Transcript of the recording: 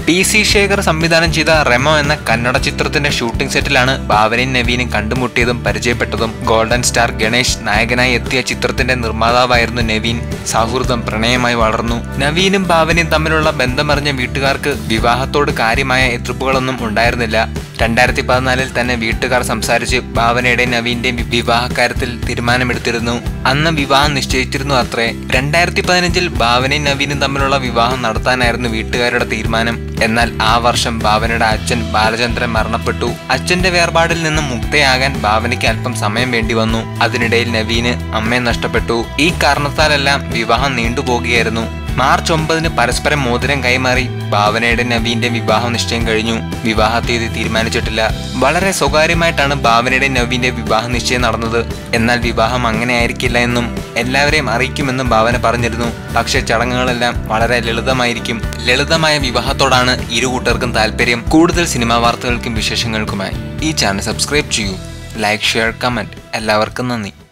T C Shekhar സംവിധാനം ചെയ്ത റെമോ എന്ന കന്നഡ ചിത്രത്തിന്റെ ഷൂട്ടിംഗ് സെറ്റിലാണ് ഭാവനയും നവീനും കണ്ടുമുട്ടിയതും പരിചയപ്പെട്ടതും ഗോൾഡൻ സ്റ്റാർ ഗണേഷ് നായകനായി എത്തിയ ചിത്രത്തിന്റെ നിർമ്മാതാവായിരുന്നു നവീൻ സൗഹൃദം പ്രണയമായി വളർന്നു നവീനും ഭാവനയും തമ്മിലുള്ള ബന്ധമറിഞ്ഞ വീട്ടുകാർക്ക് വിവാഹത്തോട് കാര്യമായ എതിർപ്പുകളൊന്നും ഉണ്ടായിരുന്നില്ല രണ്ടായിരത്തി പതിനാലിൽ തന്നെ വീട്ടുകാർ സംസാരിച്ച് ഭാവനയുടെയും നവീന്റെയും വിവാഹക്കാര്യത്തിൽ തീരുമാനമെടുത്തിരുന്നു അന്ന് വിവാഹം നിശ്ചയിച്ചിരുന്നു അത്രേ രണ്ടായിരത്തി പതിനഞ്ചിൽ ഭാവനയും നവീനും തമ്മിലുള്ള വിവാഹം നടത്താനായിരുന്നു വീട്ടുകാരുടെ തീരുമാനം എന്നാൽ ആ വർഷം ഭാവനയുടെ അച്ഛൻ ബാലചന്ദ്രൻ മരണപ്പെട്ടു അച്ഛന്റെ വേർപാടിൽ നിന്നും മുക്തയാകാൻ ഭാവനയ്ക്ക് അല്പം സമയം വേണ്ടി വന്നു അതിനിടയിൽ നവീന് അമ്മയെ നഷ്ടപ്പെട്ടു ഈ കാരണത്താലെല്ലാം വിവാഹം നീണ്ടുപോകുകയായിരുന്നു മാർച്ച് ഒമ്പതിന് പരസ്പരം മോതിരം കൈമാറി ഭാവനയുടെ നവീന്റെ വിവാഹ നിശ്ചയം കഴിഞ്ഞു വിവാഹ തീയതി തീരുമാനിച്ചിട്ടില്ല വളരെ സ്വകാര്യമായിട്ടാണ് ഭാവനയുടെ നവീന്റെ വിവാഹ നിശ്ചയം നടന്നത് എന്നാൽ വിവാഹം അങ്ങനെ ആയിരിക്കില്ല എന്നും എല്ലാവരെയും അറിയിക്കുമെന്നും ഭാവന പറഞ്ഞിരുന്നു പക്ഷേ ചടങ്ങുകളെല്ലാം വളരെ ലളിതമായിരിക്കും ലളിതമായ വിവാഹത്തോടാണ് ഇരു കൂട്ടർക്കും താല്പര്യം കൂടുതൽ സിനിമാ വാർത്തകൾക്കും വിശേഷങ്ങൾക്കുമായി ഈ ചാനൽ സബ്സ്ക്രൈബ് ചെയ്യൂ ലൈക്ക് ഷെയർ കമന്റ് എല്ലാവർക്കും നന്ദി